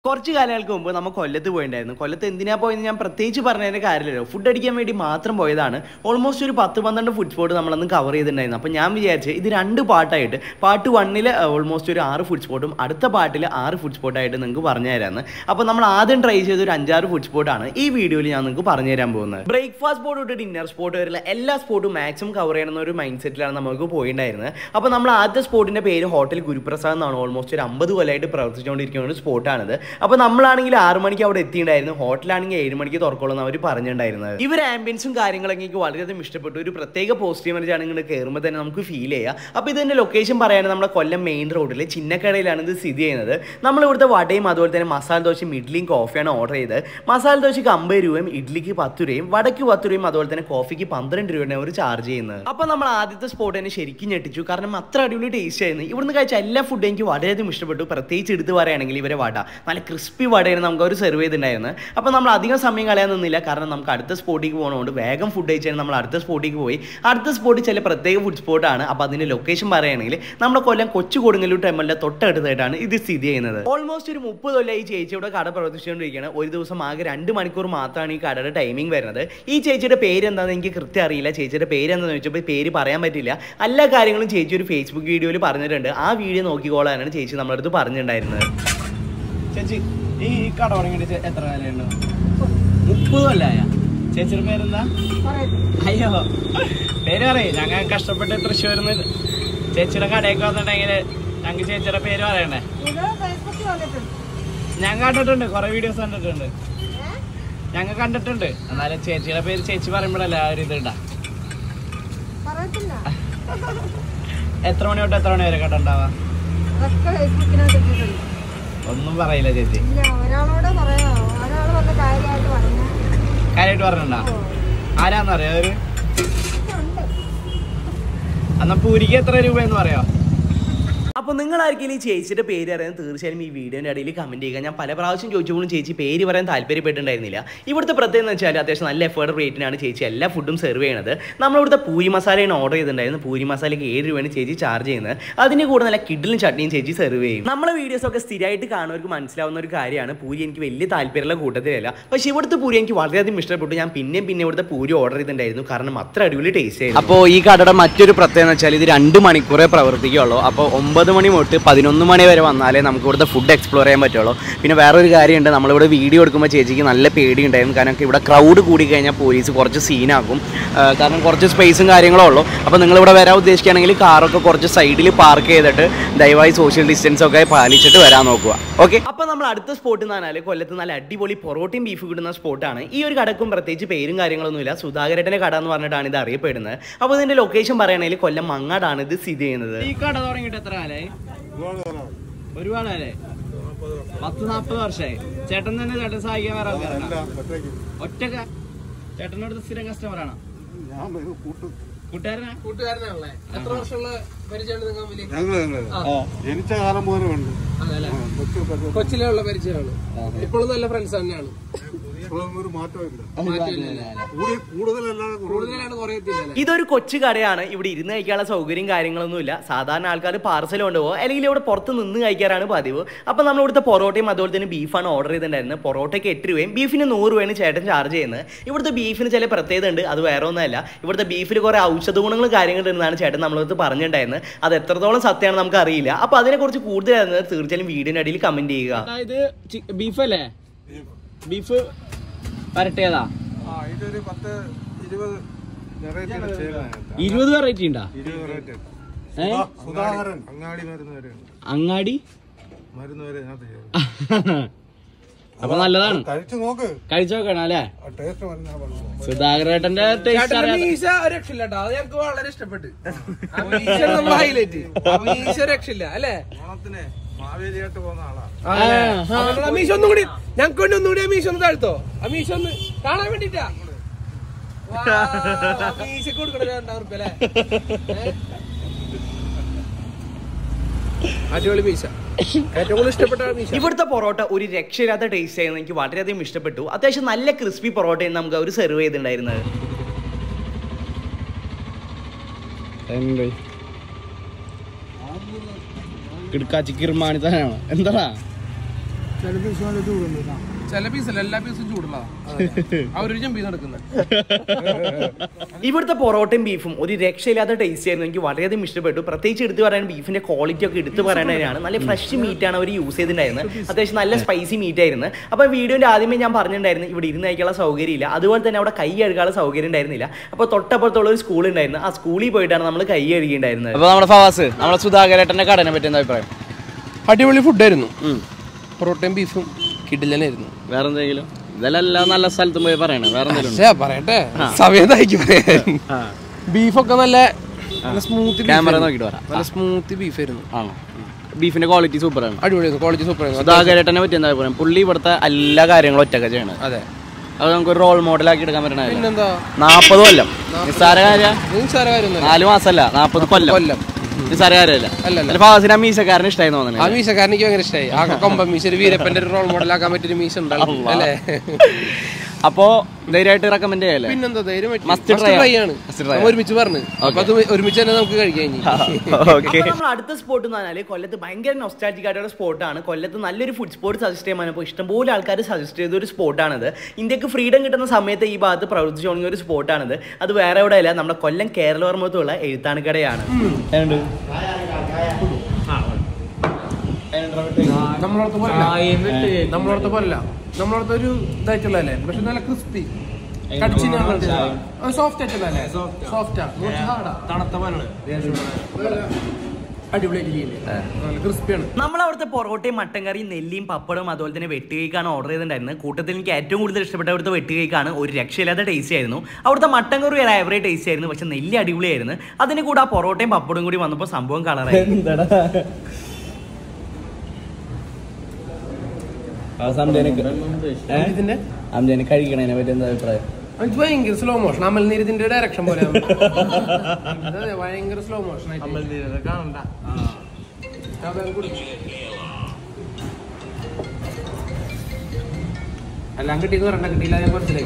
കുറച്ച് കാലങ്ങൾക്ക് മുമ്പ് നമ്മൾ കൊല്ലത്ത് പോയിട്ടുണ്ടായിരുന്നു കൊല്ലത്ത് എന്തിനാ പോയെന്ന് ഞാൻ പ്രത്യേകിച്ച് പറഞ്ഞതിന്റെ കാര്യമില്ലല്ലോ ഫുഡ് അടിക്കാൻ വേണ്ടി മാത്രം പോയതാണ് ഓൾമോസ്റ്റ് ഒരു പത്ത് പന്ത്രണ്ട് ഫുഡ് സ്പോട്ട് നമ്മളന്ന് കവർ ചെയ്തിട്ടുണ്ടായിരുന്നു അപ്പോൾ ഞാൻ വിചാരിച്ചു ഇത് രണ്ട് പാട്ടായിട്ട് പാർട്ട് വണ്ണിൽ ഓൾമോസ്റ്റ് ഒരു ആറ് ഫുഡ് സ്പോട്ടും അടുത്ത പാട്ടിൽ ആറ് ഫുഡ് സ്പോട്ടായിട്ട് നിങ്ങൾക്ക് പറഞ്ഞു തരാമെന്ന് അപ്പോൾ നമ്മൾ ആദ്യം ട്രൈ ചെയ്ത ഒരു അഞ്ചാറ് ഫുഡ് സ്പോട്ടാണ് ഈ വീഡിയോയിൽ ഞാൻ നിങ്ങൾക്ക് പറഞ്ഞു തരാൻ പോകുന്നത് ബ്രേക്ക്ഫാസ്റ്റ് സ്പോട്ട് തൊട്ട് ഡിന്നർ സ്പോട്ട് വരെയുള്ള എല്ലാ സ്പോട്ടും മാക്സിമം കവർ ചെയ്യണമെന്ന ഒരു മൈൻഡ് സെറ്റിലാണ് നമുക്ക് പോയിട്ടുണ്ടായിരുന്നത് അപ്പോൾ നമ്മൾ ആദ്യത്തെ സ്പോട്ടിന്റെ പേര് ഹോട്ടൽ ഗുരുപ്രസാദ് എന്നാണ് ഓൾമോസ്റ്റ് ഒരു അമ്പത് കൊല്ലമായിട്ട് പ്രവർത്തിച്ചുകൊണ്ടിരിക്കുന്ന ഒരു സ്പോട്ടാണിത് അപ്പോൾ നമ്മളാണെങ്കിൽ ആറ് മണിക്ക് അവിടെ എത്തിയിട്ടുണ്ടായിരുന്നു ഹോട്ടലാണെങ്കിൽ ഏഴ് മണിക്ക് തുറക്കുള്ളൂ എന്ന് അവർ പറഞ്ഞിട്ടുണ്ടായിരുന്നത് ഇവർ ആംബിയൻസും കാര്യങ്ങളൊക്കെ എനിക്ക് വളരെയധികം ഇഷ്ടപ്പെട്ടു ഒരു പ്രത്യേക പോസിറ്റീവ് എനർജി ആണ് ഇങ്ങോട്ട് കയറുമ്പോൾ തന്നെ നമുക്ക് ഫീൽ ചെയ്യുക അപ്പോൾ ഇതിന്റെ ലൊക്കേഷൻ പറയുകയാണെങ്കിൽ നമ്മുടെ കൊല്ലം മെയിൻ റോഡിൽ ചിന്നക്കടയിലാണ് ഇത് സ്ഥിതി ചെയ്യുന്നത് നമ്മൾ ഇവിടുത്തെ വടയും അതുപോലെ തന്നെ മസാല ദോശയും ഇഡ്ലിയും കോഫിയാണ് ഓർഡർ ചെയ്തത് മസാല ദോശയ്ക്ക് അമ്പത് രൂപയും ഇഡ്ലിക്ക് പത്ത് രൂപയും വടക്ക് പത്ത് രൂപയും അതുപോലെ തന്നെ കോഫിക്ക് പന്ത്രണ്ട് രൂപയാണ് അവർ ചാർജ് ചെയ്യുന്നത് അപ്പോൾ നമ്മൾ ആദ്യത്തെ സ്പോട്ട് തന്നെ ശരിക്കും ഞെട്ടിച്ചു കാരണം അത്ര അടിപൊളി ടേസ്റ്റ് ആയിരുന്നു ഇവിടുന്ന് കഴിച്ച എല്ലാ ഫുഡും എനിക്ക് വളരെയധികം ഇഷ്ടപ്പെട്ടു പ്രത്യേകിച്ച് എടുത്ത് പറയുകയാണെങ്കിൽ ഇവരെ വട നല്ല ക്രിസ്പി വടയാണ് നമുക്ക് അവർ സെർവ് ചെയ്തിട്ടുണ്ടായിരുന്നത് അപ്പോൾ നമ്മൾ അധികം സമയം കളയാൻ നിന്നില്ല കാരണം നമുക്ക് അടുത്ത സ്പോട്ടിലേക്ക് പോകുന്നതുകൊണ്ട് വേഗം ഫുഡ് കഴിച്ചാൽ നമ്മൾ അടുത്ത സ്പോട്ടിലേക്ക് പോയി അടുത്ത സ്പോട്ടിൽ ചില പ്രത്യേക ഫുഡ് സ്പോട്ടാണ് അപ്പോൾ അതിൻ്റെ ലൊക്കേഷൻ പറയുകയാണെങ്കിൽ നമ്മുടെ കൊല്ലം കൊച്ചു കൊടുങ്ങല്ലൂർ ടെമ്പിളിൻ്റെ തൊട്ടടുത്തായിട്ടാണ് ഇത് സ്ഥിതി ചെയ്യുന്നത് ഓൾമോസ്റ്റ് ഒരു മുപ്പത് കൊല്ലം ഈ ചേച്ചിയുടെ കട പ്രവർത്തിച്ചുകൊണ്ടിരിക്കുകയാണ് ഒരു ദിവസം ആകെ രണ്ട് മണിക്കൂർ മാത്രമാണ് ഈ കടയുടെ ടൈമിംഗ് വരുന്നത് ഈ ചേച്ചിയുടെ പേര് എന്താണെന്ന് എനിക്ക് കൃത്യം അറിയില്ല ചേച്ചിയുടെ പേര് എന്താണെന്ന് ചോദിച്ചപ്പോൾ പേര് പറയാൻ പറ്റില്ല എല്ലാ കാര്യങ്ങളും ചേച്ചി ഒരു ഫേസ്ബുക്ക് വീഡിയോയിൽ പറഞ്ഞിട്ടുണ്ട് ആ വീഡിയോ നോക്കിക്കോളാനാണ് ചേച്ചി നമ്മുടെ അടുത്ത് പറഞ്ഞിട്ടുണ്ടായിരുന്നത് ചേച്ചി ഈ കട തുടങ്ങിയിട്ട് എത്ര കാലമുണ്ട് മുപ്പത് കൊല്ലായ ചേച്ചിയുടെ പേരെന്താ അയ്യോ പേര് പറയേ ഞങ്ങൾ കഷ്ടപ്പെട്ട് തൃശ്ശൂരിൽ നിന്ന് ചേച്ചിയുടെ കടയൊക്കെ വന്നിട്ടുണ്ടെങ്കിൽ ഞങ്ങൾക്ക് ചേച്ചിയുടെ പേര് പറയണ്ടേ ഇത് ഫേസ്ബുക്കിൽ വന്നിട്ടുണ്ട് ഞാൻ കണ്ടിട്ടുണ്ട് കുറെ വീഡിയോസ് കണ്ടിട്ടുണ്ട് ഞങ്ങൾ കണ്ടിട്ടുണ്ട് എന്നാലും ചേച്ചിയുടെ പേര് ചേച്ചി പറയുമ്പോഴല്ലേ ആ ഒരു ഇത് ഇടാ പറയത്തില്ല എത്ര മണി തൊട്ട് എത്ര മണി വരെ കട ഉണ്ടാവാ അതൊക്കെ ഫേസ്ബുക്കിനകത്ത് ഇട്ടിട്ടുണ്ട് ഒന്നും പറയില്ല ചേച്ചി ഇല്ല ഒരാളോട് പറയാമോ ഒരാൾ വന്ന് കാര്യമായിട്ട് പറഞ്ഞ കാര്യമായിട്ട് പറഞ്ഞിട്ടുണ്ടാ ആരാന്നറിയോ അവര് ഉണ്ട് എന്നാ പൂരിക്ക് എത്ര രൂപയെന്ന് പറയാം അപ്പോൾ നിങ്ങൾ ആർക്കെങ്കിലും ഈ ചേച്ചിയുടെ പേര് അറിയാൻ തീർച്ചയായും ഈ വീഡിയോൻ്റെ ഇടയിൽ കമൻറ്റ് ചെയ്യുക ഞാൻ പല പ്രാവശ്യം ചോദിച്ചപ്പോഴും ചേച്ചി പേര് പറയാൻ താല്പര്യപ്പെട്ടിട്ടുണ്ടായിരുന്നില്ല ഇവിടുത്തെ പ്രത്യേകം എന്ന് വെച്ചാൽ അത്യാവശ്യം നല്ല എഫേർഡ് റേറ്റിനാണ് ചേച്ചി എല്ലാ ഫുഡും സെർവ് ചെയ്യണത് നമ്മളിവിടുത്തെ പൂരി മസാലയാണ് ഓർഡർ ചെയ്തിട്ടുണ്ടായിരുന്നു പൂരി മസാലയ്ക്ക് ഏഴ് രൂപയാണ് ചേച്ചി ചാർജ് ചെയ്യുന്നത് അതിന് കൂടെ നല്ല കിഡിലും ചട്നിയും ചേച്ചി സെർവ് ചെയ്യും നമ്മളെ വീഡിയോസൊക്കെ സ്ഥിരമായിട്ട് കാണുന്നവർക്ക് മനസ്സിലാവുന്ന ഒരു കാര്യമാണ് പൂരി എനിക്ക് വലിയ താല്പര്യമുള്ള കൂട്ടത്തിലല്ല പക്ഷേ ഇവിടുത്തെ പൂരി എനിക്ക് വളരെയധികം ഇഷ്ടപ്പെട്ടു ഞാൻ പിന്നെയും പിന്നെ ഇവിടുത്തെ പൂരി ഓർഡർ ചെയ്തിട്ടുണ്ടായിരുന്നു കാരണം അത്ര അടിപൊളി ടേസ്റ്റ് ആയിരുന്നു അപ്പോൾ ഈ കടയുടെ മറ്റൊരു പ്രത്യേകത എന്ന് വെച്ചാൽ ഇത് രണ്ട് മണിക്കൂറേ പ്രവർത്തിക്കുള്ളൂ അപ്പോൾ ഒമ്പത് മണി തൊട്ട് പതിനൊന്ന് മണി വരെ വന്നാലേ നമുക്ക് ഇവിടുത്തെ ഫുഡ് എക്സ്പ്ലോർ ചെയ്യാൻ പറ്റുള്ളൂ പിന്നെ വേറൊരു കാര്യമുണ്ട് നമ്മളിവിടെ വീഡിയോ എടുക്കുമ്പോൾ ചേച്ചിക്ക് നല്ല പേടി ഉണ്ടായിരുന്നു കാരണം ഇവിടെ ക്രൗഡ് കൂടി കഴിഞ്ഞാൽ പോലീസ് കുറച്ച് സീനാക്കും ആ, കാരണം കുറച്ച് സ്പേസും കാര്യങ്ങളും ഉള്ളൂ അപ്പോൾ നിങ്ങളിവിടെ വരാൻ ഉദ്ദേശിക്കുകയാണെങ്കിൽ കാറൊക്കെ കുറച്ച് സൈഡിൽ പാർക്ക് ചെയ്തിട്ട് ദയവായി സോഷ്യൽ ഡിസ്റ്റൻസ് ഒക്കെ പാലിച്ചിട്ട് വരാൻ നോക്കുക ഓക്കെ അപ്പോൾ നമ്മൾ അടുത്ത സ്പോട്ട് എന്ന് പറഞ്ഞാൽ കൊല്ലത്ത് നല്ല അടിപൊളി പൊറോട്ടയും ബീഫ് കിട്ടുന്ന സ്പോട്ടാണ് ഈ ഒരു കടക്കും പ്രത്യേകിച്ച് പേരും കാര്യങ്ങളൊന്നുമില്ല സുധാകരേട്ടൻ്റെ കട എന്ന് പറഞ്ഞിട്ടാണ് ഇത് അറിയപ്പെടുന്നത് അപ്പോൾ ഇതിന്റെ ലൊക്കേഷൻ പറയുകയാണെങ്കിൽ കൊല്ലം മങ്ങാടാണ് ഇത് സ്ഥിതി ചെയ്യുന്നത് ഈ കട തുടങ്ങിയിട്ട് എത്ര കാലമായി ഒരുപാടല്ലേ പത്ത് നാൽപ്പത് വർഷമായി ചേട്ടൻ തന്നെ ചേട്ടൻ സഹായിക്കാൻ വേറെ ആൾക്കാരാണ് ഒറ്റക്ക ചേട്ടനോട് സ്ഥിരം കസ്റ്റമറാണോ കൂട്ടുകാരനാ കൂട്ടുകാരനാണല്ലേ എത്ര വർഷമുള്ള പരിചയമുണ്ട് നിങ്ങൾ തമ്മില് ഞങ്ങള് ഞങ്ങള് ജനിച്ച കാലം മുതലേ ഉണ്ട് അതല്ലേ ആ, കൊച്ചു കൊച്ചു കൊച്ചിലെ ഉള്ള പരിചയമാണ് ഇപ്പോഴും നല്ല ഫ്രണ്ട്സ് തന്നെയാണ് ഇപ്പോഴൊന്നും ഒരു മാറ്റമില്ല മാറ്റമില്ലല്ലേ കൂടി കൂടുതലല്ലാതെ കുറവ് കൂടുതലാണ് കുറയത്തില്ലല്ലേ ഇതൊരു കൊച്ചു കടയാണ് ഇവിടെ ഇരുന്ന് കഴിക്കാനുള്ള സൗകര്യം കാര്യങ്ങളൊന്നുമില്ല സാധാരണ ആൾക്കാർ പാർസൽ കൊണ്ടുപോകും അല്ലെങ്കിൽ ഇവിടെ പുറത്ത് നിന്ന് കഴിക്കാറാണ് പതിവ് അപ്പോൾ നമ്മൾ ഇവിടുത്തെ പൊറോട്ടയും അതുപോലെ തന്നെ ബീഫാണ് ഓർഡർ ചെയ്തിട്ടുണ്ടായിരുന്നത് പൊറോട്ടയ്ക്ക് എട്ട് രൂപയും ബീഫിന് നൂറ് രൂപയാണ് ചേട്ടൻ ചാർജ് ചെയ്യുന്നത് ഇവിടുത്തെ ബീഫിന് ചില പ്രത്യേകത ഉണ്ട് അത് വേറെ ഒന്നുമല്ല ഇവിടുത്തെ ബീഫിൽ കുറേ ഔഷധ ഗുണങ്ങളും കാര്യങ്ങളും ഉണ്ടെന്നാണ് ചേട്ടൻ നമ്മളടുത്ത് പറഞ്ഞിട്ടുണ്ടായിരുന്നത് അത് എത്രത്തോളം സത്യമാണ് നമുക്ക് അറിയില്ല അപ്പോൾ അതിനെക്കുറിച്ച് കൂടുതൽ അറിയുന്നത് തീർച്ചയായും വീഡിയോൻ്റെ അടിയിൽ കമൻറ്റ് ചെയ്യുക അതായത് ബീഫ് അല്ലേ ബീഫ് വരട്ടേതാ ആ ഇതൊരു പത്ത് ഇരുപത് വെറൈറ്റി ചെയ്യുന്നതിനകത്ത് ഇരുപത് വെറൈറ്റി ഉണ്ടാ ഇരുപത് വെറൈറ്റി ഏ? സുധാകരൻ അങ്ങാടി മരുന്ന് വരെ ഉണ്ട് അങ്ങാടി മരുന്ന് വരെ ഇതിനകത്ത് ചെയ്യും അപ്പൊ നല്ലതാണ് കഴിച്ചു നോക്ക് കഴിച്ചു നോക്കണം അല്ലേ ആ ടേസ്റ്റ് മരുന്നാണ് പറഞ്ഞത് സുധാകരേട്ടന്റെ ടേസ്റ്റ് അറിയാം മീശ രക്ഷയില്ലട്ടോ അത് ഞങ്ങൾക്ക് വളരെ ഇഷ്ടപ്പെട്ടു ഹൈലൈറ്റ് മീശ രക്ഷയില്ല അല്ലേ ഓണത്തിന് മാവേലിയായിട്ട് പോകുന്ന ആളാ അതുകൊണ്ട് ആ മീശ ഒന്നും കൂടി ഞങ്ങൾക്ക് വേണ്ടി ഒന്നുകൂടി ആ മീശ ഒന്ന് താഴ്ത്തോ ആ മീശ ഒന്ന് കാണാൻ വേണ്ടിട്ടാ മീശക്ക് കൊടുക്കണ രണ്ടായിരം റുപ്യ അല്ലേ ഏ? അടിപൊളി മീശ ഏറ്റവും കൂടുതൽ ഇഷ്ടപ്പെട്ട മീശ ഇവിടുത്തെ പൊറോട്ട ഒരു രക്ഷയില്ലാത്ത ടേസ്റ്റ് ആയിരുന്നു എനിക്ക് വളരെയധികം ഇഷ്ടപ്പെട്ടു അത്യാവശ്യം നല്ല ക്രിസ്പി പൊറോട്ടയും നമുക്ക് അവർ സെർവ് ചെയ്തിട്ടുണ്ടായിരുന്നത് കിടക്കാച്ചി കിർമാണി തന്നെയാണ് എന്താ ചില പീസല്ല എല്ലാ പീസും ചൂടുള്ള അവരൊരു ചെമ്പി നടക്കുന്നത് ഇവിടുത്തെ പൊറോട്ടയും ബീഫും ഒരു രക്ഷയില്ലാത്ത ടേസ്റ്റ് ആയിരുന്നു എനിക്ക് വളരെയധികം ഇഷ്ടപ്പെട്ടു പ്രത്യേകിച്ച് എടുത്തു പറയാൻ ബീഫിന്റെ ക്വാളിറ്റി ഒക്കെ എടുത്തു പറയേണ്ടതാണ് നല്ല ഫ്രഷ് മീറ്റ് ആണ് അവർ യൂസ് ചെയ്തിട്ടുണ്ടായിരുന്നത് അത്യാവശ്യം നല്ല സ്പൈസി മീറ്റ് ആയിരുന്നു അപ്പോൾ വീഡിയോന്റെ ആദ്യമേ ഞാൻ പറഞ്ഞിട്ടുണ്ടായിരുന്നു ഇവിടെ ഇരുന്ന് കഴിക്കാനുള്ള സൗകര്യം ഇല്ല അതുപോലെ തന്നെ അവിടെ കൈ കഴുകാനുള്ള സൗകര്യം ഉണ്ടായിരുന്നില്ല അപ്പോൾ തൊട്ടപ്പുറത്തുള്ള ഒരു സ്കൂൾ ഉണ്ടായിരുന്നു ആ സ്കൂളിൽ പോയിട്ടാണ് നമ്മൾ കൈ കഴുകിയിട്ടുണ്ടായിരുന്നത് അപ്പൊ നമ്മുടെ ഫവാസ് നമ്മുടെ സുധാകരേട്ടന്റെ കടനെ പറ്റി എന്താ അഭിപ്രായം അടിപൊളി ഫുഡായിരുന്നു പൊറോട്ടയും ബീഫും കിടിലനായിരുന്നു വേറെ എന്തെങ്കിലും ഇതെല്ലാം നല്ല സ്ഥലത്തും പോയി പറയണേ വേറെ എന്തെങ്കിലും പക്ഷേ പറയട്ടെ സമയത്തായിരിക്കും പറയാൻ ബീഫൊക്കെ നല്ല നല്ല സ്മൂത്ത് ക്യാമറ നോക്കിട്ട് പറയാം നല്ല സ്മൂത്ത് ബീഫായിരുന്നു ആണോ ബീഫിന്റെ ക്വാളിറ്റി സൂപ്പറാണ് അടിപൊളിയായിരുന്നു ക്വാളിറ്റി സൂപ്പർ ആയിരുന്നു സുധാകരേട്ടനെ പറ്റി എന്താ അഭിപ്രായം പുള്ളി ഇവിടുത്തെ എല്ലാ കാര്യങ്ങളും ഒറ്റക്ക ചെയ്യണത് അതെ അത് നമുക്ക് റോൾ മോഡലാക്കി എടുക്കാൻ പറ്റണ പിന്നെന്താ നാപ്പത് കൊല്ലം നിസ്സാര കാര്യ നിസ്സാര കാര്യമൊന്നുമല്ല നാല് മാസമല്ല നാപ്പത് കൊല്ലം കൊല്ലം നിസ്സാര കാര്യമല്ല അല്ല, അല്ല. അല്ല ഫാസിന് ആ മീശക്കാരൻ ഇഷ്ടമായി ആ തോന്നുന്നു മീശക്കാരൻ എനിക്ക് ഭയങ്കര ഇഷ്ടമായി ആ കൊമ്പൻ മീശ ഒരു വീരപ്പന്റെ ഒരു റോൾ മോഡലാക്കാൻ പറ്റിയൊരു മീശ ഉണ്ടാവും അല്ലേ അപ്പോ ധൈര്യമായിട്ട് റെക്കമെൻഡ് ചെയ്യല്ലേ പിന്നെന്താ ധൈര്യം പറ്റി. Must Must try try ആ. ആണ് Must try നമ്മൾ ഒരുമിച്ച് പറഞ്ഞു അപ്പൊ അത് ഒരുമിച്ച് തന്നെ നമുക്ക് കഴിക്കാം ഇനി ഓക്കെ അപ്പോൾ നമ്മൾ അടുത്ത സ്പോട്ട് എന്ന് പറഞ്ഞാൽ കൊല്ലത്ത് ഭയങ്കര നൊസ്റ്റാറ്റിക് ആയിട്ടുള്ള സ്പോട്ടാണ് കൊല്ലത്ത് നല്ലൊരു ഫുഡ് സ്പോട്ട് സജസ്റ്റ് ചെയ്യാൻ അപ്പോൾ ഇഷ്ടംപോലെ ആൾക്കാർ സജസ്റ്റ് ചെയ്ത ഒരു സ്പോട്ടാണിത് ഇന്ത്യക്ക് ഫ്രീഡം കിട്ടുന്ന സമയത്ത് ഈ ഭാഗത്ത് പ്രവർത്തിച്ചു തുടങ്ങിയ ഒരു സ്പോട്ടാണിത് അത് വേറെ എവിടെ അല്ല നമ്മുടെ കൊല്ലം കേരളവർമ്മത്തുള്ള എഴുത്താണിക്കടയാണ് നമ്മളോടത്ത് പോലെ നമ്മളോടത്ത് പോലെ നമ്മളോടത്ത് ഒരു ഇതായിട്ടുള്ളതല്ലേ പക്ഷെ നല്ല ക്രിസ്പി കടിച്ചിന് സോഫ്റ്റ് ആയിട്ടുള്ളതല്ലേ സോഫ്റ്റാ ഹാർഡാ തണുത്ത പോലാണ് അടിപൊളിയായിട്ട് ചെയ്യില്ലേ നല്ല ക്രിസ്പിയാണ് നമ്മൾ അവിടുത്തെ പൊറോട്ടയും മട്ടൻ കറിയും നെല്ലിയും പപ്പടവും അതുപോലെ തന്നെ വെട്ടുകൈക്കാണ് ഓർഡർ ചെയ്തിട്ടുണ്ടായിരുന്നത് കൂട്ടത്തിൽ എനിക്ക് ഏറ്റവും കൂടുതൽ ഇഷ്ടപ്പെട്ട അവിടുത്തെ വെട്ടുകൈക്കാണ് ഒരു രക്ഷയില്ലാത്ത ടേസ്റ്റ് ആയിരുന്നു അവിടുത്തെ മട്ടൻ കറി ഒരു ആവറേജ് ടേസ്റ്റ് ആയിരുന്നു പക്ഷെ നെല്ലി അടിപൊളിയായിരുന്നു അതിന് കൂടെ ആ പൊറോട്ടയും പപ്പടവും കൂടി വന്നപ്പോൾ സംഭവം കളറായി ഇതിന്റെ അംജാന് കഴിക്കണതിനെ പറ്റി എന്താ അഭിപ്രായം എനിക്ക് ഭയങ്കര സ്ലോ മോഷൻ അമൽനീരത്തിന്റെ ഡയറക്ഷൻ പോലെ അതെ ഭയങ്കര സ്ലോ മോഷൻ ആയിട്ട് കാണണ്ട അതാണ് കുടി. എല്ലാം കിട്ടിയെന്ന് പറയണ്ട കിട്ടിയില്ല ഞാൻ മനസ്സിലായി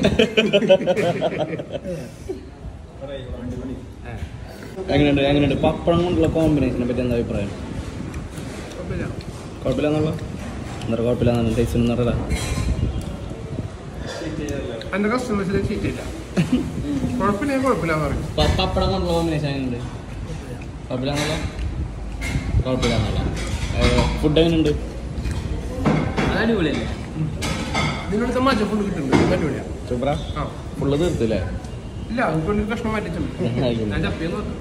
എങ്ങനെയുണ്ട് എങ്ങനെയുണ്ട് പപ്പടം കൊണ്ടുള്ള കോമ്പിനേഷനെ പറ്റി എന്താ അഭിപ്രായം കുഴപ്പമില്ലെന്നുള്ള എന്താ കുഴപ്പമില്ല ടേസ്റ്റ് ഒന്നും അറിയില്ല എന്റെ കസ്റ്റമേഴ്സിനെ ചീറ്റ് ഇല്ല കുഴപ്പമില്ല കുഴപ്പമില്ല പറയും പപ്പടം കൊണ്ടുള്ള കോമ്പിനേഷൻ എങ്ങനെയുണ്ട് കുഴപ്പമില്ലെന്നുള്ള കുഴപ്പമില്ലെന്നുള്ള ഫുഡ് എങ്ങനെയുണ്ട് അടിപൊളിയല്ലേ ഇതിനടുത്ത് മാറ്റ ഫുഡ് കിട്ടുന്നുണ്ട് അടിപൊളിയാ സൂപ്പറാ ആ ഫുള്ള് തീർത്തില്ലേ ഇല്ല അതിപ്പോ ഒരു കഷ്ണം മാറ്റിച്ചുണ്ട് ഞാൻ ചപ്പിയെന്ന് പറഞ്ഞു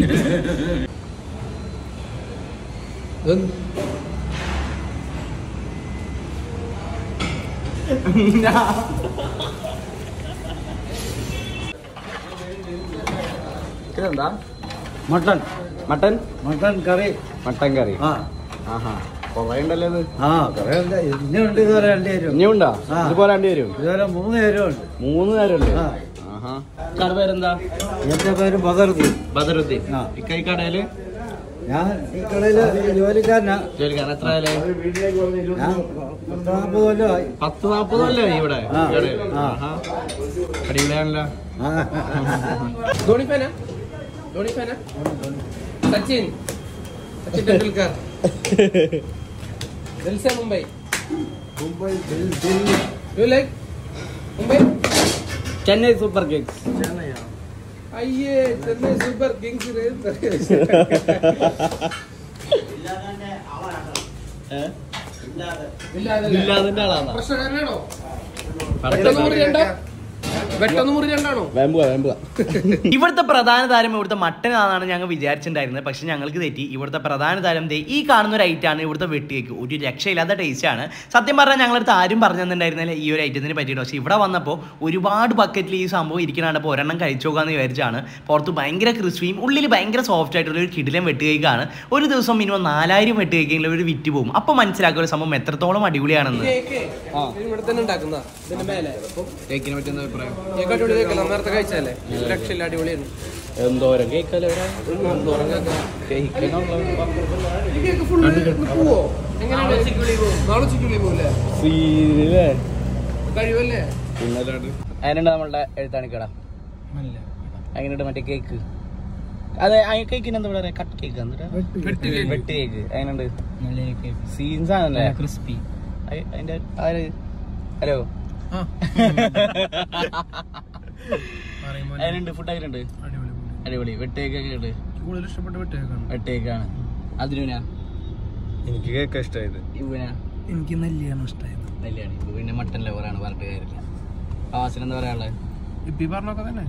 ഇതെന്താ മട്ടൺ മട്ടൻ മട്ടൺ കറി മട്ടൻ കറി ആ ആഹാ കുറേ ഉണ്ടല്ലോ ഇത് ആ കറി ഉണ്ട് ഇന്നുണ്ട് ഇതുവരെ രണ്ട് പേരും ഇനിയുണ്ടോ ആ. ഇതുപോലെ രണ്ട് പേരും ഇതുവരെ മൂന്ന് പേരും ഉണ്ട് മൂന്ന് നേരമുണ്ട് ആ. ആഹാ കട പേരെന്താ എന്റെ പേര് ബദറുദ്ദീൻ ബദറുദ്ദീൻ ആ. ഇക്കൈ കടയില് ഞാൻ ഈ കടയില് ജോലിക്കാരനാ ജോലിക്കാരൻ എത്ര ആയാലേ ഞാൻ പത്ത് നാൽപ്പത് കൊല്ലമായി പത്ത് നാപ്പത് അല്ലേ ഇവിടെ ആ. കടയില്? ആ. ആഹാ. അടിപൊളിയാണല്ലോ ആ. ധോണി ഫാനാ ധോണി ഫാനാ സച്ചിൻ സച്ചിൻ ടെണ്ടുൽക്കർ ദിൽസ മുംബൈ മുംബൈ ദിൽ- Delhi you like Mumbai Chennai Super Kings അയ്യേ ചെന്നൈ സൂപ്പർ കിങ്സ് ഇല്ലാതിന്റെ ആളാണോ പ്രശ്നക്കാരനാണോ വെട്ടൊന്ന് മുറി രണ്ടോ വെട്ടൊന്ന് മുറി രണ്ടാണോ വേമ്പുക വേമ്പുക ഇവിടുത്തെ പ്രധാന താരം ഇവിടുത്തെ മട്ടൻ ആണെന്നാണ് ഞങ്ങൾ വിചാരിച്ചിട്ടുണ്ടായിരുന്നത് പക്ഷെ ഞങ്ങൾക്ക് തെറ്റി ഇവിടുത്തെ പ്രധാന താരം ദേ ഈ കാണുന്ന ഒരു ഐറ്റാണ് ഇവിടുത്തെ വെട്ടിയേക്ക് ഒരു രക്ഷയില്ലാത്ത ടേസ്റ്റ് ആണ് സത്യം പറഞ്ഞാൽ ഞങ്ങളടുത്ത് ആരും പറഞ്ഞു തന്നിട്ടുണ്ടായിരുന്നില്ല ഈ ഒരു ഐറ്റത്തിനെ പറ്റിയിട്ട് പക്ഷേ ഇവിടെ വന്നപ്പോൾ ഒരുപാട് ബക്കറ്റിൽ ഈ സംഭവം ഇരിക്കണപ്പോൾ ഒരെണ്ണം കഴിച്ചു നോക്കാന്ന് വിചാരിച്ചാണ് പുറത്ത് ഭയങ്കര ക്രിസ്പിയും ഉള്ളിൽ ഭയങ്കര സോഫ്റ്റ് ആയിട്ടുള്ള ഒരു കിടിലം വെട്ടുകൈക്കാണ് ഒരു ദിവസം മിനിമം നാലായിരം വെട്ടുകൈക്കെങ്കിലും ഒരു വിറ്റ് പോകും അപ്പോൾ മനസ്സിലാക്കുക ഒരു സംഭവം എത്രത്തോളം അടിപൊളിയാണെന്ന് കേക്ക് ഇവിടെ തന്നെ ഉണ്ടാക്കുന്ന ഇതിന്റെ മേലെ കേക്കിനെ പറ്റി എന്താ അഭിപ്രായം കേക്ക് അടിപൊളി കേക്കല്ല നേരത്തെ കഴിച്ചല്ലേ രക്ഷയില്ല അടിപൊളിയാണ് എന്തോരം കേക്കല്ലേ എന്തോരം കേക്കാ കേക്ക് ഈ കേക്ക് ഫുള്ള് പോവോ എങ്ങനെയാണ് നാളെ ഉച്ചയ്ക്കുള്ളിൽ പോവില്ലേ കഴിവല്ലേ അതിനുണ്ട് നമ്മളുടെ എഴുത്താണിക്കട എങ്ങനെയുണ്ട് മറ്റേ കേക്ക് അതെ ആ കേക്കിന് എന്താ പറയാ കട്ട് കേക്ക് എന്താ വെട്ട് കേക്ക് എങ്ങനെയുണ്ട് സീൻസ് ആണല്ലേ ക്രിസ്പി അയ്- അതിന്റെ ആര് ഹലോ ആ പറയുമ്പോ അതിനുണ്ട് ഫുഡ് അതിലുണ്ട് അടിപൊളി അടിപൊളി വെട്ടേക്കൊക്കെ ഉണ്ട് കൂടുതൽ ഇഷ്ടപ്പെട്ട വിട്ടേക്കാണ് വെട്ടേക്കാണ് അതിനുനാ എനിക്ക് കേക്ക് ഇഷ്ടമായത് ഇവനാ എനിക്ക് നെല്ലിയാണ് ഇഷ്ടമായത് നെല്ലിയാണ് ഇപ്പൊ പിന്നെ മട്ടൻ ലവറാണ് പറഞ്ഞിട്ട് കാര്യമില്ല ആവാസിന് എന്താ പറയാനുള്ളത് ഇപ്പൊ ഈ പറഞ്ഞൊക്കെ തന്നെ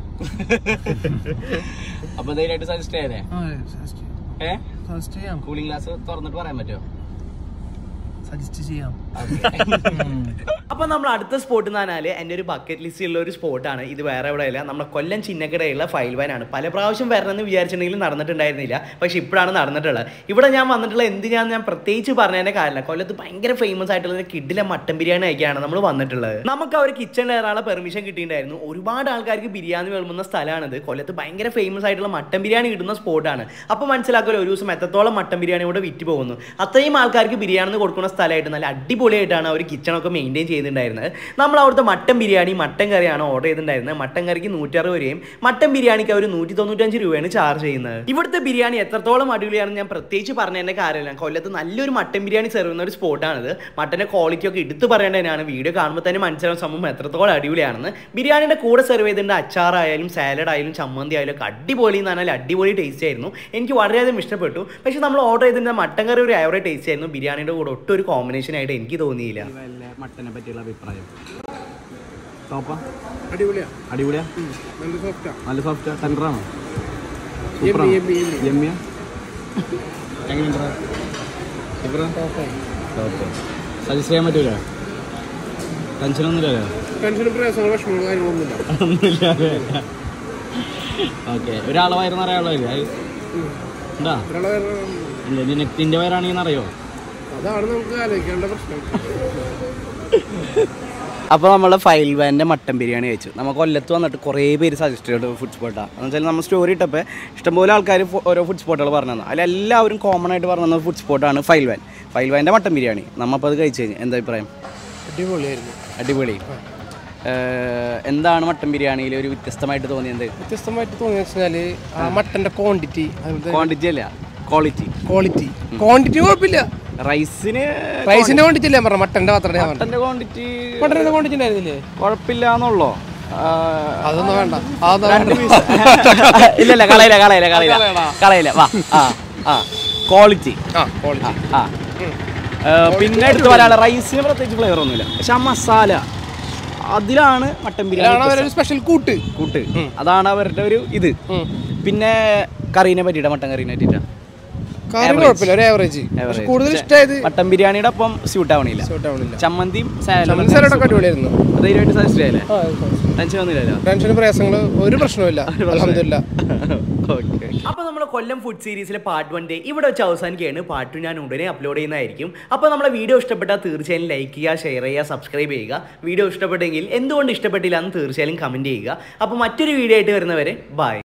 അപ്പൊ ധൈര്യമായിട്ട് സജസ്റ്റ് ചെയ്തേ ആ സജസ്റ്റ് ഏ സജസ്റ്റ് ചെയ്യാം കൂളിംഗ് ഗ്ലാസ് തുറന്നിട്ട് പറയാൻ പറ്റുമോ സജസ്റ്റ് ചെയ്യാം അപ്പൊ നമ്മൾ അടുത്ത സ്പോട്ട് എന്ന് പറഞ്ഞാല് എൻ്റെ ഒരു ബക്കറ്റ് ലിസ്റ്റിലുള്ള ഒരു സ്പോട്ടാണ് ഇത് വേറെ എവിടെ ഇല്ല നമ്മുടെ കൊല്ലം ചിന്നക്കടയുള്ള ഫൈൽ വാനാണ് പല പ്രാവശ്യം വരണമെന്ന് വിചാരിച്ചിട്ടുണ്ടെങ്കിൽ നടന്നിട്ടുണ്ടായിരുന്നില്ല പക്ഷെ ഇപ്പോഴാണ് നടന്നിട്ടുള്ളത് ഇവിടെ ഞാൻ വന്നിട്ടുള്ള എന്തിനാന്ന് ഞാൻ പ്രത്യേകിച്ച് പറഞ്ഞതിന്റെ കാര്യമില്ല കൊല്ലത്ത് ഭയങ്കര ഫേമസ് ആയിട്ടുള്ള കിഡിലെ മട്ടൻ ബിരിയാണി കഴിക്കാണ് നമ്മൾ വന്നിട്ടുള്ളത് നമുക്ക് അവർ കിച്ചണിൽ കയറാനുള്ള പെർമിഷൻ കിട്ടിയിട്ടുണ്ടായിരുന്നു ഒരുപാട് ആൾക്കാർക്ക് ബിരിയാണി വിളമ്പുന്ന സ്ഥലമാണിത് കൊല്ലത്ത് ഭയങ്കര ഫേമസ് ആയിട്ടുള്ള മട്ടൻ ബിരിയാണി കിട്ടുന്ന സ്പോട്ടാണ് അപ്പോൾ മനസ്സിലാക്കുമല്ലോ ഒരു ദിവസം എത്രത്തോളം മട്ടൻ ബിരിയാണി ഇവിടെ വിറ്റ് പോകുന്നു അത്രയും ആൾക്കാർക്ക് ബിരിയാണി കൊടുക്കുന്ന സ്ഥലമായിട്ട് നല്ല അടിപൊളിയായിട്ടാണ് അവർ കിച്ചണൊക്കെ മെയിൻറ്റെയിൻ ചെയ്തിട്ടുണ്ടായിരുന്നത് നമ്മൾ അവിടുത്തെ മട്ടൻ ബിരിയാണി മട്ടൻ കറിയാണ് ഓർഡർ ചെയ്തിട്ടുണ്ടായിരുന്നത് മട്ടൻ കറിക്ക് നൂറ്ററുപത് രൂപയും മട്ടൻ ബിരിയാണിക്ക് അവർ നൂറ്റി തൊണ്ണൂറ്റഞ്ച് രൂപയാണ് ചാർജ് ചെയ്യുന്നത് ഇവിടുത്തെ ബിരിയാണി എത്രത്തോളം അടിപൊളിയാണെന്ന് ഞാൻ പ്രത്യേകിച്ച് പറഞ്ഞതിൻ്റെ കാര്യമില്ല കൊല്ലത്ത് നല്ലൊരു മട്ടൻ ബിരിയാണി സെർവ് ചെയ്യുന്ന ഒരു സ്പോട്ടാണിത് മട്ടൻ്റെ ക്വാളിറ്റി ഒക്കെ എടുത്ത് പറയേണ്ടതിനാണ് വീഡിയോ കാണുമ്പോൾ തന്നെ മനസ്സിലാവും സംഭവം എത്രത്തോളം അടിപൊളിയാണെന്ന് ബിരിയാണിയുടെ കൂടെ സെർവ് ചെയ്തിട്ടുണ്ട് അച്ചാറായാലും സാലഡ് ആയാലും ചമ്മന്തി ആയാലും ഒക്കെ അടിപൊളി എന്ന് പറഞ്ഞാൽ അടിപൊളി ടേസ്റ്റ് ആയിരുന്നു എനിക്ക് വളരെയധികം ഇഷ്ടപ്പെട്ടു പക്ഷേ നമ്മൾ ഓർഡർ ചെയ്തിരുന്ന മട്ടൻ കറി ഒരു ആവറേജ് ടേസ്റ്റ് ആയിരുന്നു ബിരിയാണിയുടെ കൂടെ ഒട്ടും ഒരു കോമ്പിനേഷൻ ആയിട്ട് എനിക്ക് തോന്നിയില്ല മട്ടനെ പറ്റിയുള്ള അഭിപ്രായം ടോപ്പാ അടിപൊളിയാ അടിപൊളിയാ നല്ല സോഫ്റ്റാ നല്ല സോഫ്റ്റ് സെൻറ്ററാണോ എമ്മി എമ്മി എമ്മി എമ്മിയ എങ്ങനെയുണ്ടാ സജസ്റ്റ് ചെയ്യാൻ പറ്റൂല ടെൻഷനൊന്നുമില്ലല്ലോ ടെൻഷനും പ്രയാസങ്ങളും വിഷമങ്ങളും കാര്യങ്ങളൊന്നുമില്ല ഒന്നുമില്ലാതെ ഓക്കെ ഒരാളെ വയറ് നിറയാളോ എന്താ ഒരാളെ എന്താ നിനക്ക് നിന്റെ വയറാണെങ്കിൽ അറിയോ അതാണ് നമുക്ക് ആലോചിക്കേണ്ട പ്രശ്നം അപ്പോൾ നമ്മൾ ഫൈൽ വാൻ്റെ മട്ടൻ ബിരിയാണി കഴിച്ചു നമ്മൾ കൊല്ലത്ത് വന്നിട്ട് കുറേ പേര് സജസ്റ്റ് ചെയ്തു ഫുഡ് സ്പോട്ടാണ് എന്ന് വെച്ചാൽ നമ്മൾ സ്റ്റോറി ഇട്ടപ്പോൾ ഇഷ്ടംപോലെ ആൾക്കാർ ഓരോ ഫുഡ് സ്പോട്ടുകൾ പറഞ്ഞു തന്നു അതിൽ എല്ലാവരും കോമൺ ആയിട്ട് പറഞ്ഞു തന്ന ഫുഡ് സ്പോട്ടാണ് ഫൈൽ വാൻ ഫൈൽ വാൻ്റെ മട്ടൻ ബിരിയാണി നമ്മപ്പോൾ അത് കഴിച്ചു കഴിഞ്ഞു എന്താ അഭിപ്രായം അടിപൊളിയായിരുന്നു അടിപൊളി ഏഹ്, എന്താണ് മട്ടൻ ബിരിയാണിയിൽ ഒരു വ്യത്യസ്തമായിട്ട് തോന്നിയത് വ്യത്യസ്തമായിട്ട് തോന്നിയെന്ന് വെച്ചാല് ആ മട്ടന്റെ ക്വാണ്ടിറ്റി ക്വാണ്ടിറ്റി അല്ല ക്വാളിറ്റി ക്വാളിറ്റി ക്വാണ്ടിറ്റി കുഴപ്പമില്ല റൈസിന് റൈസിന്റെ ക്വാണ്ടിറ്റി അല്ലേ പറഞ്ഞ മട്ടന്റെ മാത്രമേ ഞാൻ മട്ടൻ്റെ ക്വാണ്ടിറ്റി മട്ടന്റെ ക്വാണ്ടിറ്റി ഉണ്ടായിരുന്നില്ലേ കുഴപ്പമില്ല എന്നുള്ളോ അതൊന്നും വേണ്ട അതൊന്നും രണ്ട് വേണ്ട. പീസ് ഇല്ല ഇല്ല കളയില്ല കളയില്ല കളയില്ല കളയില്ല വാ ആ ആ ക്വാളിറ്റി ആ ക്വാളിറ്റി ആ ഏ, പിന്നെ എടുത്ത് പറയാനുള്ള റൈസിന് പ്രത്യേകിച്ച് ഫ്ലേവർ ഒന്നുമില്ല പക്ഷെ ആ മസാല അതിലാണ് മട്ടൻ ഇതാണ് ബിരിയാണി അവരൊരു സ്പെഷ്യൽ കൂട്ട് കൂട്ട് അതാണ് അവരുടെ ഒരു ഇത് ഉം. പിന്നെ കറീനെ പറ്റിയിട്ടാ മട്ടൻ കറീനെ പറ്റിയിട്ടാ കാര്യം കുഴപ്പമില്ല ഒരു ആവറേജ് Average. കൂടുതൽ ഇഷ്ടമായത് മട്ടൻ ബിരിയാണിയുടെ ഒപ്പം സ്യൂട്ട് ആവണില്ല സൂട്ട് ആവണില്ല ചമ്മന്തിയും ചമ്മന്തി സാലഡൊക്കെ അടിപൊളിയായിരുന്നു ധൈര്യമായിട്ട് സജസ്റ്റ് ചെയ്യല്ലേ ടെൻഷൻ ഒന്നുമില്ലല്ലോ ടെൻഷനും പ്രയാസങ്ങൾ ഒരു പ്രശ്നവുമില്ല അലഹമില്ല അപ്പോൾ നമ്മൾ കൊല്ലം ഫുഡ് സീരീസിലെ പാർട്ട് വൺ ഡേ ഇവിടെ വെച്ച് അവസാനിക്കുകയാണ് പാർട്ട് ടു ഞാൻ ഉടനെ അപ്ലോഡ് ചെയ്യുന്നതായിരിക്കും അപ്പോൾ നമ്മളെ വീഡിയോ ഇഷ്ടപ്പെട്ടാൽ തീർച്ചയായും ലൈക്ക് ചെയ്യുക ഷെയർ ചെയ്യുക സബ്സ്ക്രൈബ് ചെയ്യുക വീഡിയോ ഇഷ്ടപ്പെട്ടെങ്കിൽ എന്തുകൊണ്ട് ഇഷ്ടപ്പെട്ടില്ല എന്ന് തീർച്ചയായും കമൻറ്റ് ചെയ്യുക അപ്പോൾ മറ്റൊരു വീഡിയോ ആയിട്ട് വരുന്നവരെ ബൈ